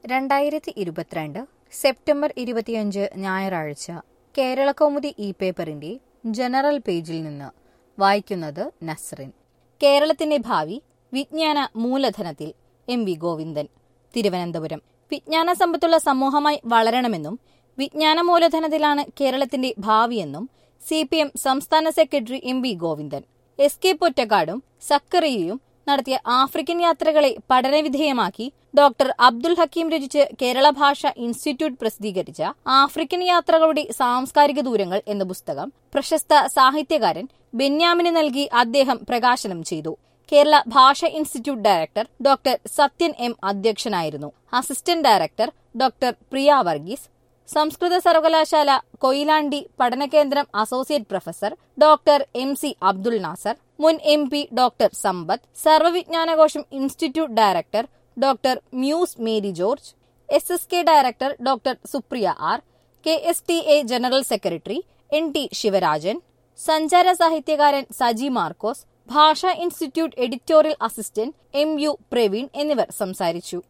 രണ്ടായിരത്തി ഇരുപത്തിരണ്ട് സെപ്റ്റംബർ ഇരുപത്തിയഞ്ച് ഞായറാഴ്ച കേരളകൗമുദി ഇ പേപ്പറിന്റെ ജനറൽ പേജിൽ നിന്ന് വായിക്കുന്നത് നസ്റിൻ കേരളത്തിന്റെ ഭാവി വിജ്ഞാന മൂലധനത്തിൽ എം വി ഗോവിന്ദൻ തിരുവനന്തപുരം വിജ്ഞാന സമ്പത്തുള്ള സമൂഹമായി വളരണമെന്നും വിജ്ഞാന മൂലധനത്തിലാണ് കേരളത്തിന്റെ ഭാവിയെന്നും സി പി എം സംസ്ഥാന secretary M V Govindan S K പൊറ്റക്കാടും സക്കറിയയും നടത്തിയ ആഫ്രിക്കൻ യാത്രകളെ പഠനവിധേയമാക്കി ഡോക്ടർ അബ്ദുൽ ഹക്കീം രചിച്ച് കേരള ഭാഷ ഇൻസ്റ്റിറ്റ്യൂട്ട് പ്രസിദ്ധീകരിച്ച ആഫ്രിക്കൻ യാത്രകളുടെ സാംസ്കാരിക ദൂരങ്ങൾ എന്ന പുസ്തകം പ്രശസ്ത സാഹിത്യകാരൻ ബെന്യാമിന് നൽകി അദ്ദേഹം പ്രകാശനം ചെയ്തു Kerala Bhasha institute director doctor Sathyan M അധ്യക്ഷനായിരുന്നു assistant director doctor Priya Varghese സംസ്കൃത സർവകലാശാല കൊയിലാണ്ടി പഠനകേന്ദ്രം associate professor doctor M C Abdul Nasser മുൻ എം പി ഡോക്ടർ സമ്പത്ത് സർവവിജ്ഞാനകോശം institute director doctor Muse Mary George S S K director doctor Supriya R K S T A general secretary N T Sivarajan സഞ്ചാര സാഹിത്യകാരൻ Saji Markose Bhasha institute editorial assistant M U Praveen എന്നിവർ സംസാരിച്ചു